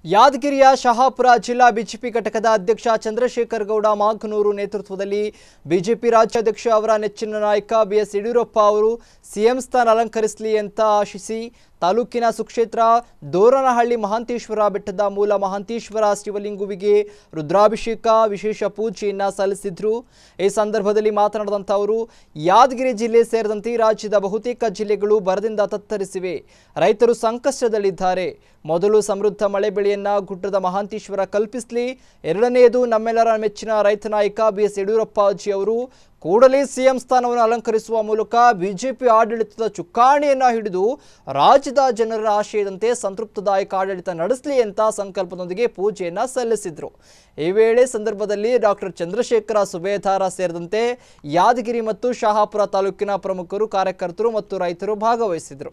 ಯಾದಗಿರಿಯ ಶಹಾಪುರ ಜಿಲ್ಲಾ ಬಿಜೆಪಿ ಘಟಕದ ಅಧ್ಯಕ್ಷ ಚಂದ್ರಶೇಖರ್ ಗೌಡ ಮಾಗನೂರು ನೇತೃತ್ವದಲ್ಲಿ ಬಿಜೆಪಿ ರಾಜ್ಯಾಧ್ಯಕ್ಷ ಅವರ ನೆಚ್ಚಿನ ನಾಯಕ ಬಿಎಸ್ ಯಡಿಯೂರಪ್ಪ ಅವರು ಸಿಎಂ ಸ್ಥಾನ ಅಲಂಕರಿಸಲಿ ಅಂತ ಆಶಿಸಿ ತಾಲೂಕಿನ ಸುಕ್ಷೇತ್ರ ದೋರನಹಳ್ಳಿ ಮಹಾಂತೇಶ್ವರ ಬೆಟ್ಟದ ಮೂಲ ಮಹಾಂತೇಶ್ವರ ಶಿವಲಿಂಗುವಿಗೆ ರುದ್ರಾಭಿಷೇಕ ವಿಶೇಷ ಪೂಜೆಯನ್ನ ಸಲ್ಲಿಸಿದ್ರು ಈ ಸಂದರ್ಭದಲ್ಲಿ ಮಾತನಾಡಿದಂಥ ಅವರು ಯಾದಗಿರಿ ಜಿಲ್ಲೆ ಸೇರಿದಂತೆ ರಾಜ್ಯದ ಬಹುತೇಕ ಜಿಲ್ಲೆಗಳು ಬರದಿಂದ ತತ್ತರಿಸಿವೆ ರೈತರು ಸಂಕಷ್ಟದಲ್ಲಿದ್ದಾರೆ ಮೊದಲು ಸಮೃದ್ಧ ಮಳೆ ಬೆಳೆಯನ್ನ ಗುಡ್ಡದ ಮಹಾಂತೇಶ್ವರ ಕಲ್ಪಿಸಲಿ ಎರಡನೆಯದು ನಮ್ಮೆಲ್ಲರ ಮೆಚ್ಚಿನ ರೈತ ನಾಯಕ ಬಿ ಎಸ್ ಯಡಿಯೂರಪ್ಪಾಜಿ ಅವರು ಕೂಡಲೇ ಸಿಎಂ ಸ್ಥಾನವನ್ನು ಅಲಂಕರಿಸುವ ಮೂಲಕ ಬಿಜೆಪಿ ಆಡಳಿತದ ಚುಕ್ಕಾಣಿಯನ್ನ ಹಿಡಿದು ರಾಜ್ಯದ ಜನರ ಆಶಯದಂತೆ ಸಂತೃಪ್ತದಾಯಕ ಆಡಳಿತ ನಡೆಸಲಿ ಅಂತ ಸಂಕಲ್ಪದೊಂದಿಗೆ ಪೂಜೆಯನ್ನ ಸಲ್ಲಿಸಿದ್ರು ಈ ವೇಳೆ ಸಂದರ್ಭದಲ್ಲಿ ಡಾಕ್ಟರ್ ಚಂದ್ರಶೇಖರ ಸುಬೇದಾರ ಸೇರಿದಂತೆ ಯಾದಗಿರಿ ಮತ್ತು ಶಹಾಪುರ ತಾಲೂಕಿನ ಪ್ರಮುಖರು ಕಾರ್ಯಕರ್ತರು ಮತ್ತು ರೈತರು ಭಾಗವಹಿಸಿದರು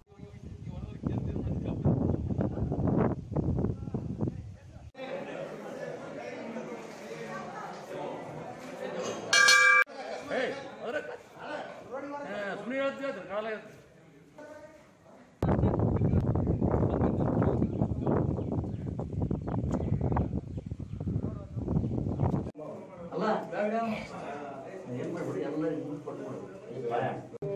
ಸುಮ್ಮನೆ ಹೇಳ್ತೀವಿ ಕಾಲ ಅಲ್ಲ ಏನ್ ಮಾಡ್ಬಿಡಿ ಎಲ್ಲ ಹಿಂಗ್ ಕೊಟ್ಬಿಡು.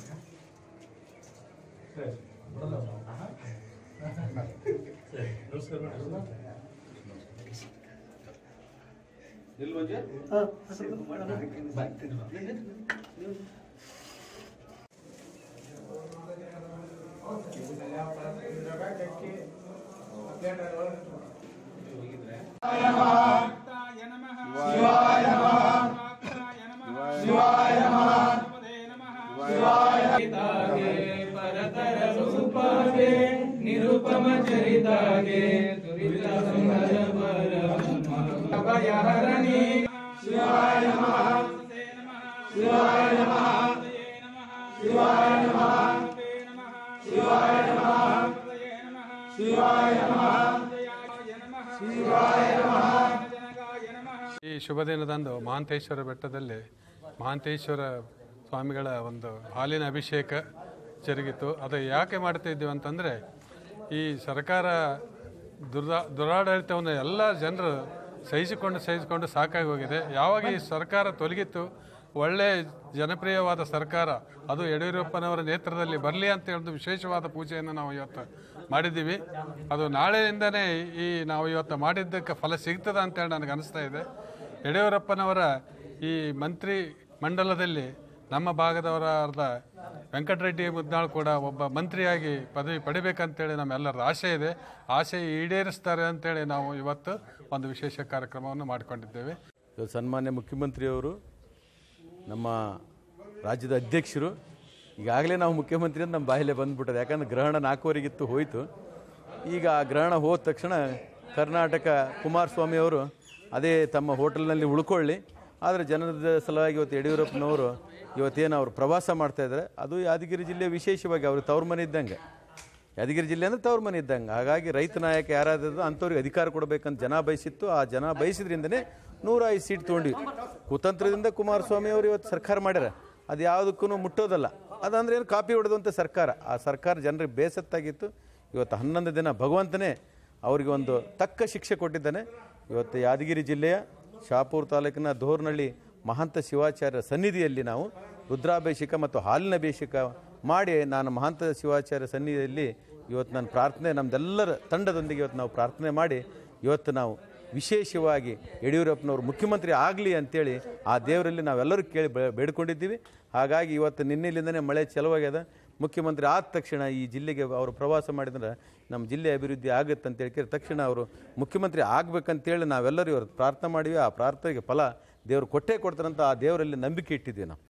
ನಿರುಪಮ ಚರಿತಾಗೆ ದುರಿತ ಸಂಗದ ಪರ ಅಭಯಹರಣಿ ಶಿವಾಯ ನಮಃ ಶಿವಾಯ ನಮಃ ಶಿವಾಯ ನಮಃ ಶಿವಾಯ ನಮಃ ಶಿವಾಯ ನಮಃ ಶಿವಾಯ ನಮಃ ಈ ಶುಭ ದಿನದಂದು ಮಹಾಂತೇಶ್ವರ ಬೆಟ್ಟದಲ್ಲಿ ಮಹಾಂತೇಶ್ವರ ಸ್ವಾಮಿಗಳ ಒಂದು ಹಾಲಿನ ಅಭಿಷೇಕ ಜರುಗಿತು ಅದು ಯಾಕೆ ಮಾಡ್ತಾ ಇದ್ದೀವಿ ಅಂತಂದರೆ ಈ ಸರ್ಕಾರ ದುರಾ ದುರಾಡಳಿತವನ್ನು ಎಲ್ಲ ಜನರು ಸಹಿಸಿಕೊಂಡು ಸಹಿಸಿಕೊಂಡು ಸಾಕಾಗಿ ಹೋಗಿದೆ ಯಾವಾಗ ಈ ಸರ್ಕಾರ ತೊಲಗಿತ್ತು ಒಳ್ಳೆ ಜನಪ್ರಿಯವಾದ ಸರ್ಕಾರ ಅದು ಯಡಿಯೂರಪ್ಪನವರ ನೇತೃತ್ವದಲ್ಲಿ ಬರಲಿ ಅಂತ ಹೇಳಿದು ವಿಶೇಷವಾದ ಪೂಜೆಯನ್ನು ನಾವು ಇವತ್ತು ಮಾಡಿದ್ದೀವಿ ಅದು ನಾಳೆಯಿಂದನೇ ಈ ನಾವು ಇವತ್ತು ಮಾಡಿದ್ದಕ್ಕೆ ಫಲ ಸಿಗ್ತದ ಅಂತೇಳಿ ನನಗೆ ಅನಿಸ್ತಾ ಇದೆ ಯಡಿಯೂರಪ್ಪನವರ ಈ ಮಂತ್ರಿ ಮಂಡಲದಲ್ಲಿ ನಮ್ಮ ಭಾಗದವರಾದ ವೆಂಕಟರೆಡ್ಡಿ ಮುದ್ನಾಳ್ ಕೂಡ ಒಬ್ಬ ಮಂತ್ರಿಯಾಗಿ ಪದವಿ ಪಡಿಬೇಕಂತೇಳಿ ನಮ್ಮೆಲ್ಲರ ಆಸೆ ಇದೆ ಆಸೆ ಈಡೇರಿಸ್ತಾರೆ ಅಂತೇಳಿ ನಾವು ಇವತ್ತು ಒಂದು ವಿಶೇಷ ಕಾರ್ಯಕ್ರಮವನ್ನು ಮಾಡಿಕೊಂಡಿದ್ದೇವೆ ಇವತ್ತು ಸನ್ಮಾನ್ಯ ಮುಖ್ಯಮಂತ್ರಿಯವರು ನಮ್ಮ ರಾಜ್ಯದ ಅಧ್ಯಕ್ಷರು ಈಗಾಗಲೇ ನಾವು ಮುಖ್ಯಮಂತ್ರಿ ಅಂತ ನಮ್ಮ ಬಾಯಲ್ಲೇ ಬಂದ್ಬಿಟ್ಟದೆ ಯಾಕಂದ್ರೆ ಗ್ರಹಣ ನಾಲ್ಕುವರೆಗಿತ್ತು ಹೋಯಿತು ಈಗ ಆ ಗ್ರಹಣ ಹೋದ ತಕ್ಷಣ ಕರ್ನಾಟಕ ಕುಮಾರಸ್ವಾಮಿ ಅವರು ಅದೇ ತಮ್ಮ ಹೋಟೆಲ್ನಲ್ಲಿ ಉಳ್ಕೊಳ್ಳಿ ಆದರೆ ಜನದ ಸಲುವಾಗಿ ಇವತ್ತು ಯಡಿಯೂರಪ್ಪನವರು ಇವತ್ತೇನು ಅವರು ಪ್ರವಾಸ ಮಾಡ್ತಾ ಇದ್ದಾರೆ ಅದು ಯಾದಗಿರಿ ಜಿಲ್ಲೆ ವಿಶೇಷವಾಗಿ ಅವ್ರಿಗೆ ತವ್ರ ಮನೆ ಇದ್ದಂಗೆ ಯಾದಗಿರಿ ಜಿಲ್ಲೆ ಅಂದರೆ ತವ್ರ ಮನೆ ಇದ್ದಂಗೆ ಹಾಗಾಗಿ ರೈತ ನಾಯಕ ಯಾರಾದ್ರು ಅಂಥವ್ರಿಗೆ ಅಧಿಕಾರ ಕೊಡಬೇಕಂತ ಜನ ಬಯಸಿತ್ತು ಆ ಜನ ಬಯಸಿದ್ರಿಂದನೇ ನೂರ ಐದು ಸೀಟ್ ತೊಗೊಂಡ್ವಿ ಕುತಂತ್ರದಿಂದ ಕುಮಾರಸ್ವಾಮಿ ಅವರು ಇವತ್ತು ಸರ್ಕಾರ ಮಾಡ್ಯಾರ ಅದು ಯಾವುದಕ್ಕೂ ಮುಟ್ಟೋದಲ್ಲ ಅದಂದ್ರೆ ಏನು ಕಾಪಿ ಹೊಡೆದಂಥ ಸರ್ಕಾರ ಆ ಸರ್ಕಾರ ಜನರಿಗೆ ಬೇಸತ್ತಾಗಿತ್ತು ಇವತ್ತು ಹನ್ನೊಂದು ದಿನ ಭಗವಂತನೇ ಅವರಿಗೆ ಒಂದು ತಕ್ಕ ಶಿಕ್ಷೆ ಕೊಟ್ಟಿದ್ದಾನೆ ಇವತ್ತು ಯಾದಗಿರಿ ಜಿಲ್ಲೆಯ ಶಾಪೂರ್ ತಾಲೂಕಿನ ದೋರ್ನಳ್ಳಿ ಮಹಂತ ಶಿವಾಚಾರ್ಯ ಸನ್ನಿಧಿಯಲ್ಲಿ ನಾವು ರುದ್ರಾಭಿಷೇಕ ಮತ್ತು ಹಾಲಿನ ಅಭಿಷೇಕ ಮಾಡಿ ನಾನು ಮಹಂತ ಶಿವಾಚಾರ್ಯ ಸನ್ನಿಧಿಯಲ್ಲಿ ಇವತ್ತು ನಾನು ಪ್ರಾರ್ಥನೆ ನಮ್ದೆಲ್ಲರ ತಂಡದೊಂದಿಗೆ ಇವತ್ತು ನಾವು ಪ್ರಾರ್ಥನೆ ಮಾಡಿ ಇವತ್ತು ನಾವು ವಿಶೇಷವಾಗಿ ಯಡಿಯೂರಪ್ಪನವರು ಮುಖ್ಯಮಂತ್ರಿ ಆಗಲಿ ಅಂತೇಳಿ ಆ ದೇವರಲ್ಲಿ ನಾವೆಲ್ಲರೂ ಕೇಳಿ ಬೇ- ಬೇಡ್ಕೊಂಡಿದ್ದೀವಿ ಹಾಗಾಗಿ ಇವತ್ತು ನಿನ್ನೆಲಿಂದನೇ ಮಳೆ ಚಲವಾಗ್ಯದ ಮುಖ್ಯಮಂತ್ರಿ ಆದ ತಕ್ಷಣ ಈ ಜಿಲ್ಲೆಗೆ ಅವರು ಪ್ರವಾಸ ಮಾಡಿದ್ರೆ ನಮ್ಮ ಜಿಲ್ಲೆ ಅಭಿವೃದ್ಧಿ ಆಗುತ್ತೆ ಅಂತ ಹೇಳ್ಕೇಳಿ ತಕ್ಷಣ ಅವರು ಮುಖ್ಯಮಂತ್ರಿ ಆಗ್ಬೇಕಂತೇಳಿ ನಾವೆಲ್ಲರೂ ಇವತ್ತು ಪ್ರಾರ್ಥನೆ ಮಾಡಿವಿ ಆ ಪ್ರಾರ್ಥನೆಗೆ ಫಲ ದೇವರು ಕೊಟ್ಟೇ ಕೊಡ್ತಾರಂತ ಆ ದೇವರಲ್ಲಿ ನಂಬಿಕೆ ಇಟ್ಟಿದ್ದೀವಿ ನಾವು